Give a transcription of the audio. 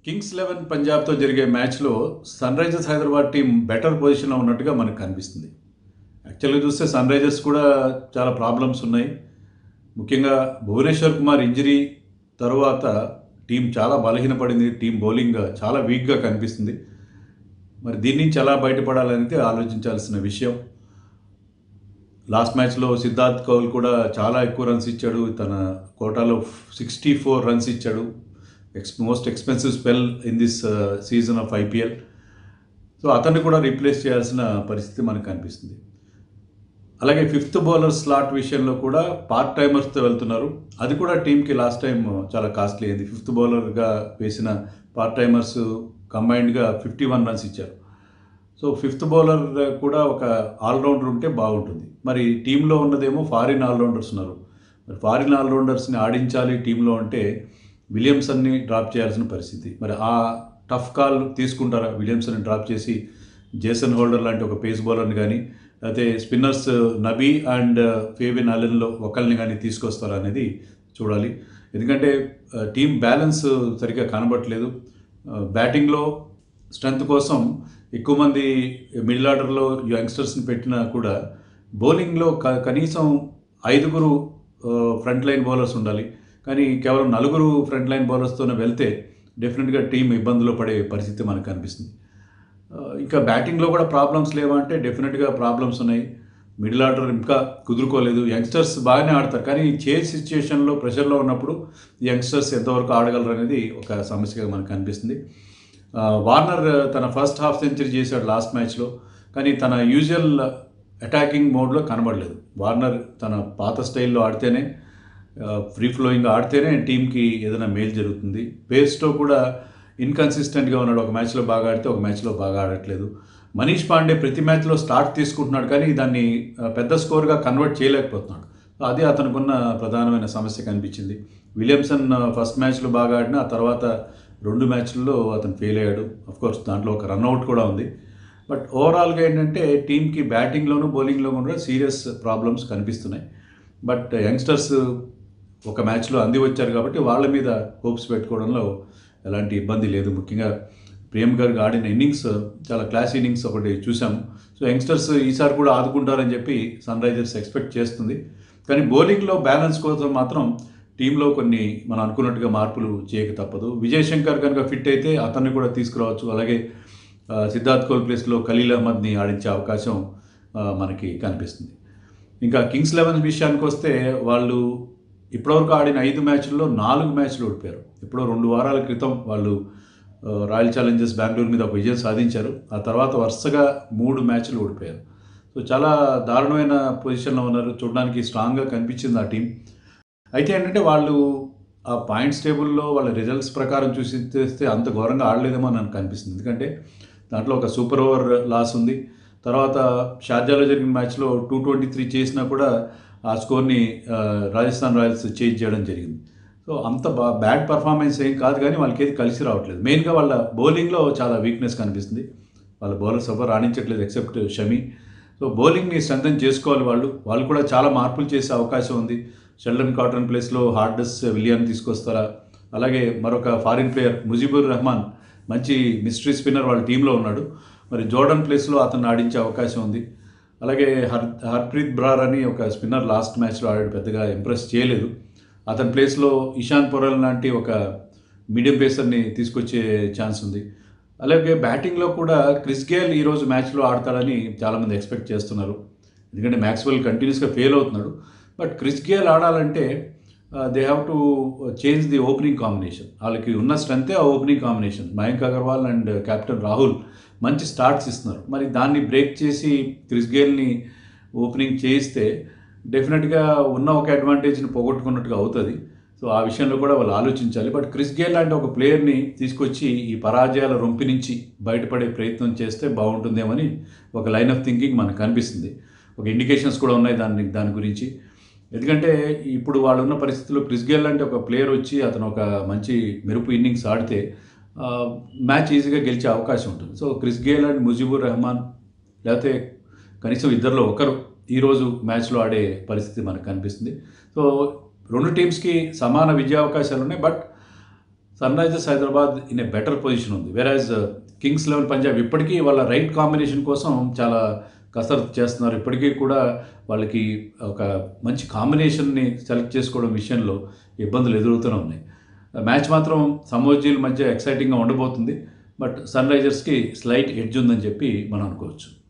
Kings eleven పంజాబ్తో జరిగే మ్యాచ్లో sun Risers Hyderabad team better పొజిషన్లో ఉన్నట్టుగా మనకు కనిపిస్తుంది యాక్చువల్గా చూస్తే సన్ రైజర్స్ కూడా చాలా ప్రాబ్లమ్స్ ఉన్నాయి ముఖ్యంగా భువనేశ్వర్ కుమార్ ఇంజరీ తర్వాత టీం చాలా బలహీనపడింది టీం బౌలింగ్ చాలా వీక్గా కనిపిస్తుంది మరి దీని నుంచి ఎలా బయటపడాలనేది ఆలోచించాల్సిన విషయం లాస్ట్ మ్యాచ్లో సిద్ధార్థ్ కౌల్ కూడా చాలా ఎక్కువ రన్స్ ఇచ్చాడు తన కోటాలో సిక్స్టీ ఫోర్ రన్స్ ఇచ్చాడు ఎక్స్ most expensive spell in this season of IPL so అతన్ని కూడా రీప్లేస్ చేయాల్సిన పరిస్థితి మనకు కనిపిస్తుంది అలాగే ఫిఫ్త్ బౌలర్ స్లాట్ విషయంలో కూడా పార్ట్ టైమర్స్తో వెళ్తున్నారు అది కూడా టీంకి లాస్ట్ టైం చాలా కాస్ట్లీ అయింది ఫిఫ్త్ బౌలర్గా వేసిన పార్ట్ టైమర్స్ కంబైన్డ్గా ఫిఫ్టీ వన్ రన్స్ ఇచ్చారు సో ఫిఫ్త్ బౌలర్ కూడా ఒక ఆల్రౌండర్ ఉంటే బాగుంటుంది మరి టీంలో ఉన్నదేమో ఫారిన్ ఆల్రౌండర్స్ ఉన్నారు మరి ఫారిన్ ఆల్రౌండర్స్ని ఆడించాలి టీంలో అంటే విలియమ్సన్ని డ్రాప్ చేయాల్సిన పరిస్థితి మరి ఆ టఫ్ కాల్ తీసుకుంటారా విలియమ్సన్ని డ్రాప్ చేసి జేసన్ హోల్డర్ లాంటి ఒక పేస్ బౌలర్ని కానీ లేకపోతే స్పిన్నర్స్ నబీ అండ్ ఫేవిన్ అలెన్లో ఒకరిని కానీ తీసుకొస్తారా అనేది చూడాలి ఎందుకంటే టీం బ్యాలెన్స్ సరిగ్గా కనబడట్లేదు బ్యాటింగ్లో స్ట్రెంత్ కోసం ఎక్కువ మంది మిడిల్ ఆర్డర్లో యంగ్స్టర్స్ని పెట్టినా కూడా బౌలింగ్లో క కనీసం ఐదుగురు ఫ్రంట్ లైన్ బౌలర్స్ ఉండాలి కానీ కేవలం నలుగురు ఫ్రంట్ లైన్ బౌలర్స్తోనే వెళ్తే డెఫినెట్గా టీం ఇబ్బందులు పడే పరిస్థితి మనకు కనిపిస్తుంది ఆ, ఇంకా బ్యాటింగ్లో కూడా ప్రాబ్లమ్స్ లేవా అంటే డెఫినెట్గా ప్రాబ్లమ్స్ ఉన్నాయి మిడిల్ ఆర్డర్ ఇంకా కుదురుకోలేదు యంగ్స్టర్స్ బాగానే ఆడతారు కానీ చేజ్ సిచ్యుయేషన్లో ప్రెషర్లో ఉన్నప్పుడు యంగ్స్టర్స్ ఎంతవరకు ఆడగలరు అనేది ఒక సమస్యగా మనకు కనిపిస్తుంది ఆ, వార్నర్ తన ఫస్ట్ హాఫ్ సెంచరీ చేశాడు లాస్ట్ మ్యాచ్లో కానీ తన యూజువల్ అటాకింగ్ మోడ్లో కనబడలేదు వార్నర్ తన పాత స్టైల్లో ఆడితేనే ఫ్రీ ఫ్లోయింగ్ ఆడితేనే టీంకి ఏదైనా మేలు జరుగుతుంది పేస్తో కూడా ఇన్కన్సిస్టెంట్గా ఉన్నాడు ఒక మ్యాచ్లో బాగా ఆడితే ఒక మ్యాచ్లో బాగా ఆడట్లేదు మనీష్ పాండే ప్రతి మ్యాచ్లో స్టార్ట్ తీసుకుంటున్నాడు కానీ దాన్ని ఆ, పెద్ద స్కోర్గా కన్వర్ట్ చేయలేకపోతున్నాడు అది అతనుకున్న ప్రధానమైన సమస్య కనిపించింది విలియమ్సన్ ఆ, ఫస్ట్ మ్యాచ్లో బాగా ఆడినా ఆ తర్వాత రెండు మ్యాచ్ల్లో అతను ఫెయిల్ అయ్యాడు కోర్స్ దాంట్లో ఒక రన్అట్ కూడా ఉంది బట్ ఓవరాల్గా ఏంటంటే టీంకి బ్యాటింగ్లోను బౌలింగ్లోనూ కూడా సీరియస్ ప్రాబ్లమ్స్ కనిపిస్తున్నాయి బట్ యంగ్స్టర్స్ ఒక మ్యాచ్లో అంది వచ్చారు కాబట్టి వాళ్ళ మీద హోప్స్ పెట్టుకోవడంలో ఎలాంటి ఇబ్బంది లేదు ముఖ్యంగా ప్రేమ్ గారికి ఆడిన ఇన్నింగ్స్ చాలా క్లాస్ ఇన్నింగ్స్ ఒకటి చూసాము సో యంగ్స్టర్స్ ఈసారి కూడా ఆదుకుంటారని చెప్పి సన్ రైజర్స్ ఎక్స్పెక్ట్ చేస్తుంది కానీ బౌలింగ్లో బ్యాలెన్స్ కోసం మాత్రం టీంలో కొన్ని మనం అనుకున్నట్టుగా మార్పులు చేయక తప్పదు విజయ్ శంకర్ కనుక ఫిట్ అయితే అతన్ని కూడా తీసుకురావచ్చు అలాగే ఆ, సిద్ధార్థ్ కోల్ ప్లేస్లో ఖలీల్ అహ్మద్ని ఆడించే అవకాశం ఆ, మనకి కనిపిస్తుంది ఇంకా కింగ్స్ లెవెన్ విషయానికి వస్తే వాళ్ళు ఇప్పటివరకు ఆడిన ఐదు మ్యాచ్ల్లో నాలుగు మ్యాచ్లు ఓడిపోయారు ఎప్పుడో రెండు వారాల క్రితం వాళ్ళు ఆ, రాయల్ ఛాలెంజర్స్ బెంగళూరు మీద ఒక విజయం సాధించారు ఆ తర్వాత వరుసగా మూడు మ్యాచ్లు ఓడిపోయారు సో చాలా దారుణమైన పొజిషన్లో ఉన్నారు చూడడానికి స్ట్రాంగ్గా కనిపించింది ఆ టీం అయితే ఏంటంటే వాళ్ళు ఆ పాయింట్స్ టేబుల్లో వాళ్ళ రిజల్ట్స్ ప్రకారం చూసి చేస్తే అంత ఘోరంగా ఆడలేదేమో అని నాకు కనిపిస్తుంది ఎందుకంటే దాంట్లో ఒక సూపర్ ఓవర్ లాస్ ఉంది తర్వాత షార్జాలో జరిగిన మ్యాచ్లో టూ ట్వంటీ త్రీ చేసినా కూడా ఆ స్కోర్ని ఆ, రాజస్థాన్ రాయల్స్ చేంజ్ చేయడం జరిగింది సో అంత బా బ్యాడ్ పర్ఫార్మెన్స్ ఏం కాదు కానీ వాళ్ళకి ఏది కలిసి రావట్లేదు మెయిన్గా వాళ్ళ బౌలింగ్లో చాలా వీక్నెస్ కనిపిస్తుంది వాళ్ళ బౌలర్స్ ఎవరు రాణించట్లేదు ఎక్సెప్ట్ షమి సో బౌలింగ్ని స్ట్రెంథన్ చేసుకోవాలి వాళ్ళు వాళ్ళు కూడా చాలా మార్పులు చేసే అవకాశం ఉంది షెల్డన్ కాటన్ ప్లేస్లో హార్డస్ విలియన్ తీసుకొస్తారా అలాగే మరొక ఫారిన్ ప్లేయర్ ముజిబుర్ రెహమాన్ మంచి మిస్టరీ స్పిన్నర్ వాళ్ళ టీంలో ఉన్నాడు మరి జోర్డన్ ప్లేస్లో అతను ఆడించే అవకాశం ఉంది అలాగే హర్ హర్ప్రీత్ బ్రార్ అని ఒక స్పిన్నర్ లాస్ట్ మ్యాచ్లో ఆడాడు పెద్దగా ఇంప్రెస్ చేయలేదు అతని ప్లేస్లో ఇషాన్ పొరల్ లాంటి ఒక మీడియం పేసర్ని తీసుకొచ్చే ఛాన్స్ ఉంది అలాగే బ్యాటింగ్లో కూడా క్రిస్ గేల్ ఈరోజు మ్యాచ్లో ఆడతాడని చాలామంది ఎక్స్పెక్ట్ చేస్తున్నారు ఎందుకంటే మ్యాక్స్వెల్ కంటిన్యూస్గా ఫెయిల్ అవుతున్నాడు బట్ క్రిస్ గేల్ ఆడాలంటే they have to change the opening combination వాళ్ళకి ఉన్న స్ట్రెంతే ఆ opening combination Mayank Agarwal and captain Rahul మంచి స్టార్ట్స్ ఇస్తున్నారు మరి దాన్ని బ్రేక్ చేసి క్రిస్ గేల్ని ఓపెనింగ్ చేయిస్తే డెఫినెట్గా ఉన్న ఒక అడ్వాంటేజ్ని పోగొట్టుకున్నట్టుగా అవుతుంది సో ఆ విషయంలో కూడా వాళ్ళు ఆలోచించాలి బట్ క్రిస్ గేల్ లాంటి ఒక ప్లేయర్ని తీసుకొచ్చి ఈ పరాజయాల రొంపి నుంచి బయటపడే ప్రయత్నం చేస్తే బాగుంటుందేమని ఒక లైన్ ఆఫ్ థింకింగ్ మనకు కనిపిస్తుంది ఒక ఇండికేషన్స్ కూడా ఉన్నాయి దాని దాని గురించి ఎందుకంటే ఇప్పుడు వాళ్ళు ఉన్న పరిస్థితుల్లో క్రిస్ గేల్ లాంటి ఒక ప్లేయర్ వచ్చి అతను ఒక మంచి మెరుపు ఇన్నింగ్స్ ఆడితే ఆ, మ్యాచ్ ఈజీగా గెలిచే అవకాశం ఉంటుంది so Chris Gayle and Mujeebur Rahman లేకపోతే కనీసం ఇద్దరిలో ఒకరు ఈరోజు మ్యాచ్లో ఆడే పరిస్థితి మనకు కనిపిస్తుంది సో రెండు టీమ్స్కి సమాన విజయావకాశాలు ఉన్నాయి but sun Risers Hyderabad in a better position ఉంది వెరాజ్ కింగ్స్ లెవెన్ పంజాబ్ ఇప్పటికీ వాళ్ళ రైట్ కాంబినేషన్ కోసం చాలా కసరత్తు చేస్తున్నారు ఇప్పటికీ కూడా వాళ్ళకి ఒక మంచి కాంబినేషన్ని సెలెక్ట్ చేసుకోవడం విషయంలో ఇబ్బందులు ఎదురవుతూనే ఉన్నాయి మ్యాచ్ మాత్రం సమోజీల మధ్య ఎక్సైటింగ్గా ఉండబోతుంది బట్ సన్ రైజర్స్కి స్లైట్ ఎడ్జ్ ఉందని చెప్పి మనం అనుకోవచ్చు